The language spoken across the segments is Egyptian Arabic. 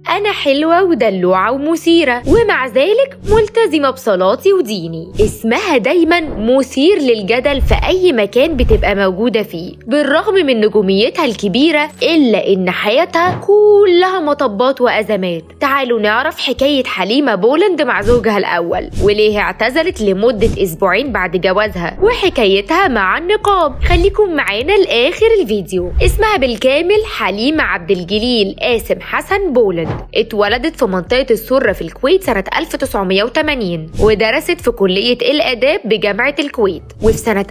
أنا حلوة ودلوعة ومثيرة ومع ذلك ملتزمة بصلاتي وديني اسمها دايما مثير للجدل في أي مكان بتبقى موجودة فيه بالرغم من نجوميتها الكبيرة إلا إن حياتها كلها مطبات وأزمات تعالوا نعرف حكاية حليمة بولند مع زوجها الأول وليه اعتزلت لمدة أسبوعين بعد جوازها وحكايتها مع النقاب خليكم معانا لآخر الفيديو اسمها بالكامل حليمة عبد الجليل قاسم حسن بولند اتولدت في منطقة السرة في الكويت سنة 1980 ودرست في كلية الآداب بجامعة الكويت وفي سنة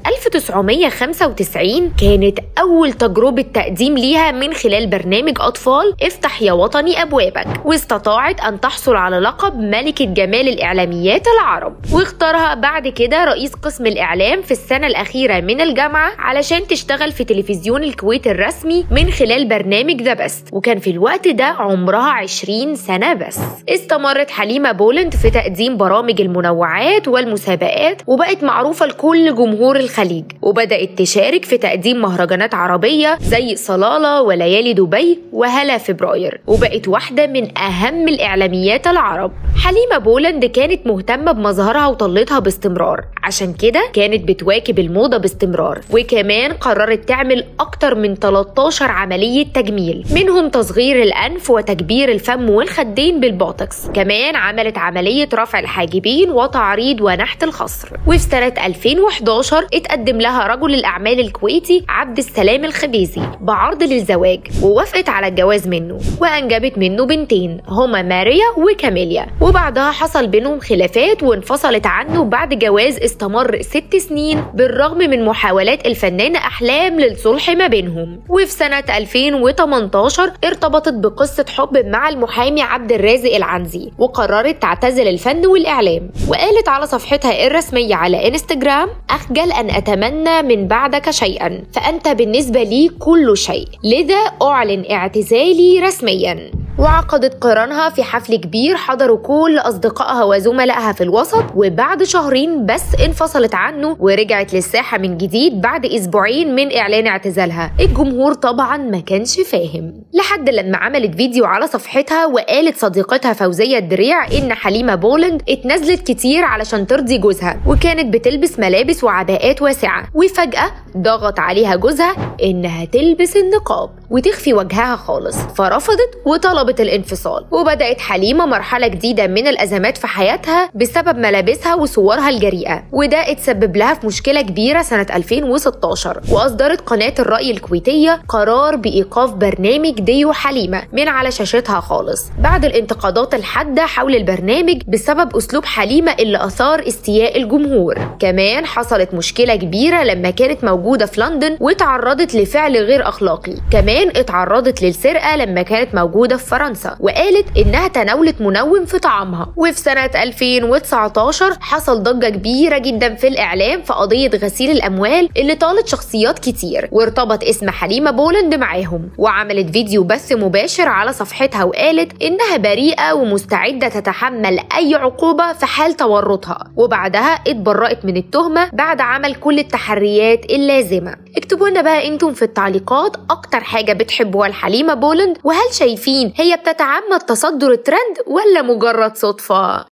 1995 كانت أول تجربة تقديم ليها من خلال برنامج أطفال افتح يا وطني أبوابك واستطاعت أن تحصل على لقب ملكة جمال الإعلاميات العرب واختارها بعد كده رئيس قسم الإعلام في السنة الأخيرة من الجامعة علشان تشتغل في تلفزيون الكويت الرسمي من خلال برنامج ذا بست وكان في الوقت ده عمرها 20 سنة بس استمرت حليمة بولند في تقديم برامج المنوعات والمسابقات وبقت معروفة لكل جمهور الخليج وبدأت تشارك في تقديم مهرجانات عربية زي صلالة وليالي دبي وهلا فبراير وبقت واحدة من أهم الإعلاميات العرب حليمة بولند كانت مهتمة بمظهرها وطلتها باستمرار عشان كده كانت بتواكب الموضة باستمرار وكمان قررت تعمل أكتر من 13 عملية تجميل منهم تصغير الأنف وتكبير الفم والخدين بالبوتوكس كمان عملت عملية رفع الحاجبين وتعريض ونحت الخصر وفي سنة 2011 اتقدم لها رجل الأعمال الكويتي عبد السلام الخبيزي بعرض للزواج ووافقت على الجواز منه وأنجبت منه بنتين هما ماريا وكاميليا وبعدها حصل بينهم خلافات وانفصلت عنه بعد جواز استمر ست سنين بالرغم من محاولات الفنانة أحلام للصلح ما بينهم وفي سنة 2018 ارتبطت بقصة حب مع المحامي عبد الرازق العنزي وقررت تعتزل الفن والإعلام وقالت على صفحتها الرسمية على انستجرام أخجل أن أتمنى من بعدك شيئا فأنت بالنسبة لي كل شيء لذا أعلن اعتزالي رسميا وعقدت قرانها في حفل كبير حضروا كل أصدقائها وزملائها في الوسط وبعد شهرين بس انفصلت عنه ورجعت للساحة من جديد بعد أسبوعين من إعلان اعتزالها الجمهور طبعا ما كانش فاهم لحد لما عملت فيديو على صفحتها وقالت صديقتها فوزية الدريع إن حليمة بولند اتنزلت كتير علشان ترضي جوزها وكانت بتلبس ملابس وعباءات واسعة وفجأة ضغط عليها جوزها إنها تلبس النقاب وتخفي وجهها خالص فرفضت وطلبت الانفصال وبدأت حليمة مرحلة جديدة من الأزمات في حياتها بسبب ملابسها وصورها الجريئة وده اتسبب لها في مشكلة كبيرة سنة 2016 وأصدرت قناة الرأي الكويتية قرار بإيقاف برنامج ديو حليمة من على شاشتها خالص بعد الانتقادات الحادة حول البرنامج بسبب أسلوب حليمة اللي أثار استياء الجمهور كمان حصلت مشكلة كبيرة لما كانت موجودة في لندن وتعرضت لفعل غير أخلاقي كمان اتعرضت للسرقة لما كانت موجودة في فرنسا وقالت إنها تناولت منوم في طعامها وفي سنة 2019 حصل ضجة كبيرة جدا في الإعلام في قضية غسيل الأموال اللي طالت شخصيات كتير وارتبط اسم حليمة بولند معاهم وعملت فيديو بث مباشر على صفحتها وقالت إنها بريئة ومستعدة تتحمل أي عقوبة في حال تورطها وبعدها اتبرأت من التهمة بعد عمل كل التحريات اللازمة اكتبوا لنا بقى انتم في التعليقات اكتر حاجة بتحبوها الحليمة بولند وهل شايفين هي بتتعمد تصدر الترند ولا مجرد صدفة